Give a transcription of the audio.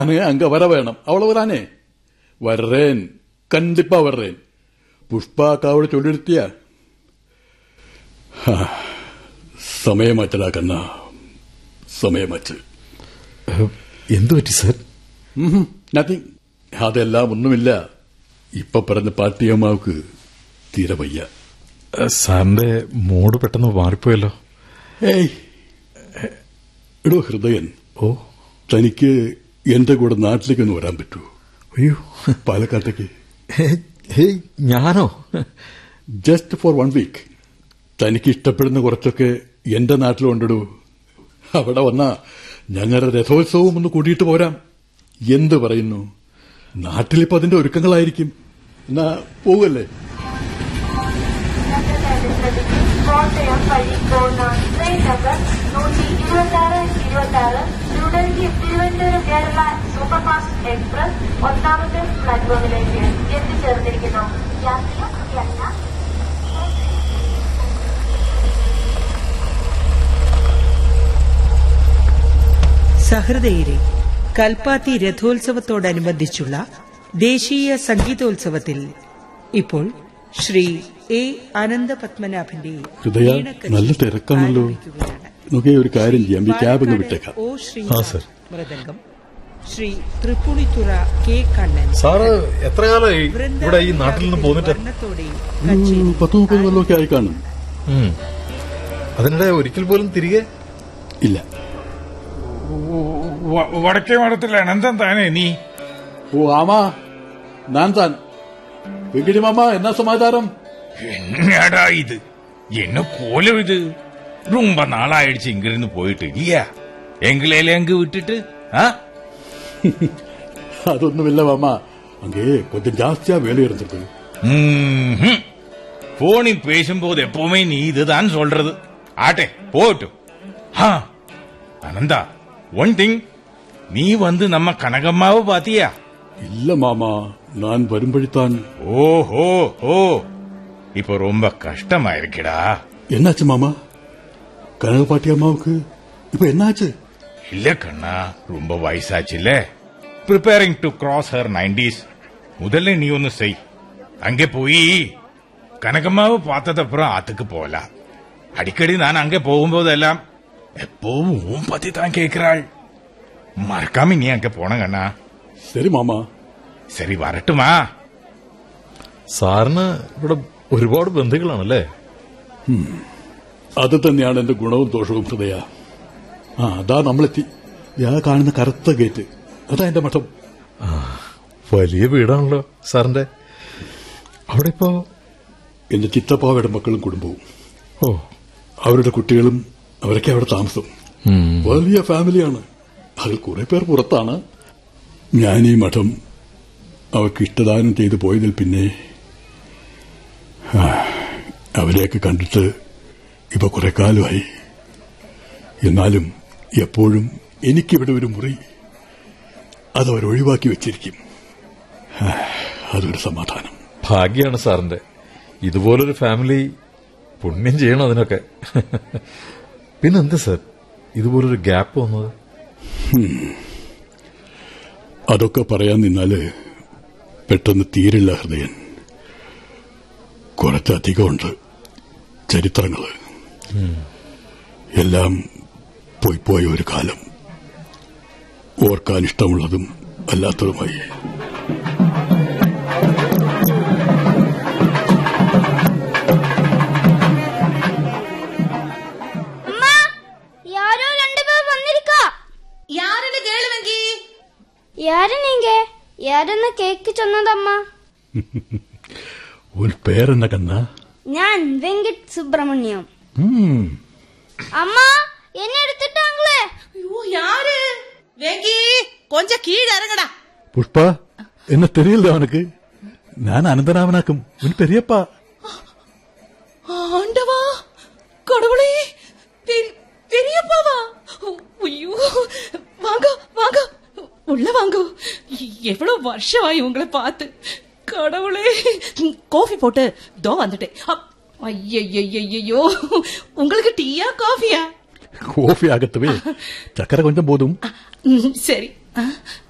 அங்க வர வேணும் அவ்வளவுதானே வர்றேன் கண்டிப்பா வர்றேன் புஷ்பா அக்காவோட சொல்லிருத்தியா സമയമാച്ചടാ കണ്ണ സമയമാച്ച് എന്തു പറ്റി സർ നത്തിങ് അതെല്ലാം ഒന്നുമില്ല ഇപ്പൊ പറഞ്ഞ പാർട്ടിയമ്മാവക്ക് തീരെ വയ്യ സാറിന്റെ മൂഡ് പെട്ടെന്ന് മാറിപ്പോയല്ലോ ഏയ് എടോ ഹൃദയൻ ഓ തനിക്ക് എന്റെ കൂടെ നാട്ടിലേക്ക് ഒന്ന് വരാൻ പറ്റൂ അയ്യോ പാലക്കാട്ടേക്ക് ഹേയ് ഞാനോ ജസ്റ്റ് ഫോർ വൺ വീക്ക് തനിക്ക് ഇഷ്ടപ്പെടുന്ന കുറച്ചൊക്കെ എന്റെ നാട്ടിലുണ്ടടൂ അവിടെ വന്ന ഞങ്ങളുടെ രഥോത്സവം ഒന്ന് കൂട്ടിയിട്ട് പോരാം എന്ത് പറയുന്നു നാട്ടിലിപ്പോ അതിന്റെ ഒരുക്കങ്ങളായിരിക്കും എന്നാ പോവല്ലേ കോട്ടയം വഴി പോകുന്ന ട്രെയിൻ നമ്പർ നൂറ്റി ഇരുപത്തി ആറ് ഇരുപത്തി ആറ് ന്യൂഡൽഹി തിരുവനന്തപുരം കേരള സൂപ്പർഫാസ്റ്റ് എക്സ്പ്രസ് ഒന്നാമത്തെ പ്ലാറ്റ്ഫോമിലേക്ക് എത്തിച്ചേർന്നിരിക്കുന്നു യാത്രയല്ല സഹൃദയരെ കൽപ്പാത്തി രഥോത്സവത്തോടനുബന്ധിച്ചുള്ള ദേശീയ സംഗീതോത്സവത്തിൽ ഇപ്പോൾ ശ്രീ എ അനന്തപത്മനാഭന്റെ ഹൃദയ വീണക്കച്ചേരി നല്ല തിരക്കാണല്ലോ ആരംഭിക്കുകയാണ്. നോക്കിയേ ഒരു കാര്യം ചെയ്യാം ഈ ക്യാബ് അങ്ങ് വിട്ടേക്കാം ഓ ശ്രീ ആ, സർ. മൃദംഗം ശ്രീ തൃപ്പുണിത്തുറ കെ കണ്ണൻ സാറ് എത്ര കാലമായി വൃന്ദാവൻ ഇവിടെ ഈ നാട്ടിൽ നിന്ന് പോന്നിട്ട് വർണ്ണത്തോടെ ഒരു കച്ചേരി പത്ത് മുപ്പത് കൊല്ലമൊക്കെ ആയി കാണും ഉം. അതിനിടെ ഒരിക്കൽ പോലും തിരികെ ഇല്ല വ- വടക്കേ മഠത്തിൽ അനന്തം താനേ നീ ഓ ആമാ ഞാൻ താൻ വെങ്കിടി മാമ എന്നാ സമാചാരം என்னடா இது என்ன கோலம் இது ரொம்ப நாளாயிடுச்சு இங்க இருந்து போயிட்டு இல்லையா எங்களையில எங்க விட்டுட்டு ஆ? അതൊന്നുമില്ല മാമ അங்கே கொஞ்சம் ஜாஸ்தியா வேலை இருந்தது ம்ஹும். போனில் பேசும்போது எப்பவுமே நீ இதுதான் சொல்றது ஆட்டே போகட்டும் ஆ, அனந்தா ஒன் திங் நீ வந்து நம்ம கனகம்மாவை பாத்தியா இல்ல மாமா நான் வரும்படித்தான் ஓஹோ ஓ இப்ப ரொம்ப கஷ்டமா இருக்குடா என்னாச்சு மாமா கனகபாட்டி அம்மாவுக்கு இப்ப என்னாச்சு இல்ல கண்ணா ரொம்ப வயசாச்சுல்ல preparing to cross her nineties முதல்ல நீ ஒன்னு செய் அங்கே போய் கனகம்மாவை பார்த்ததப்புறம் ஆத்துக்கு போகலாம் அடிக்கடி நான் அங்கே போகும்போதெல்லாம் எப்பவும் உன் பத்தி தான் கேட்கிறாள் மறக்காம நீ அங்க போன கண்ணா சரி மாமா சரி வரட்டுமா സാറിന് ഇവിടെ ഒരുപാട് ബന്ധുക്കളാണല്ലേ അത് തന്നെയാണ് എന്റെ ഗുണവും ദോഷവും ഹൃദയ ആ അതാ നമ്മളെത്തി ഞാൻ കാണുന്ന കറുത്ത ഗേറ്റ് അതാ എന്റെ മഠം വലിയ വീടാണല്ലോ സാറിന്റെ അവിടെ ഇപ്പോ എന്റെ ചിത്തപ്പാവയുടെ മക്കളും കുടുംബവും ഓ അവരുടെ കുട്ടികളും അവരൊക്കെ അവിടെ താമസം ഉം. വലിയ ഫാമിലിയാണ് അതിൽ കുറെ പേർ പുറത്താണ് ഞാൻ ഈ മഠം അവർക്ക് ഇഷ്ടദാനം ചെയ്തു പോയതിൽ പിന്നെ ആ, അവരെയൊക്കെ കണ്ടിട്ട് ഇപ്പൊ കുറെ കാലമായി എന്നാലും എപ്പോഴും എനിക്കിവിടെ ഒരു മുറി അതവർ ഒഴിവാക്കി വെച്ചിരിക്കും ആ, അതൊരു സമാധാനം ഭാഗ്യാണ് സാറിന്റെ ഇതുപോലൊരു ഫാമിലി പുണ്യം ചെയ്യണം അതിനൊക്കെ പിന്നെന്താ സാർ ഇതുപോലൊരു ഗ്യാപ്പ് വന്നത് അതൊക്കെ പറയാൻ നിന്നാല് പെട്ടെന്ന് തീരില്ല ഹൃദയൻ കുറച്ചധികമുണ്ട് ചരിത്രങ്ങള് എല്ലാം പോയി പോയ ഒരു കാലം ഓർക്കാൻ ഇഷ്ടമുള്ളതും അല്ലാത്തതുമായി அம்மா யாரோ ரெண்டு பேர் வந்திருக்கா யாருன்னு கேளு வெங்கி யாரு நீங்க யாருன்னு கேக்கு சொன்னதம்மா ഒരു പേരെന്ന കണ്ണ ഞാൻ வெங்கட் சுப்பிரமணியம் அம்மா என்ன எடுத்துட்டாங்களே ஐயோ யாரு வெங்கி கொஞ்சம் கீழே இறங்கடா പുഷ്പ എന്നെ തെരിയില്ല അവനക്ക് ഞാൻ അനന്തരാമനാക്കും ഉൻ പെരിയപ്പ ஆண்டவா கடவுளே பெ- பெரியப்பாவா ஐயோ வாங்க வாங்க உள்ள வாங்க எவ்வளவு வருஷமாயி உங்களை பார்த்து கடவுளே காஃபி போட்டு தோ வந்துட்டேன் ஐயோ உங்களுக்கு டீயா காஃபியா കോഫി ആകത്തവേ ചക്കര കൊഞ്ചം പോതും ம், சரி ஆ,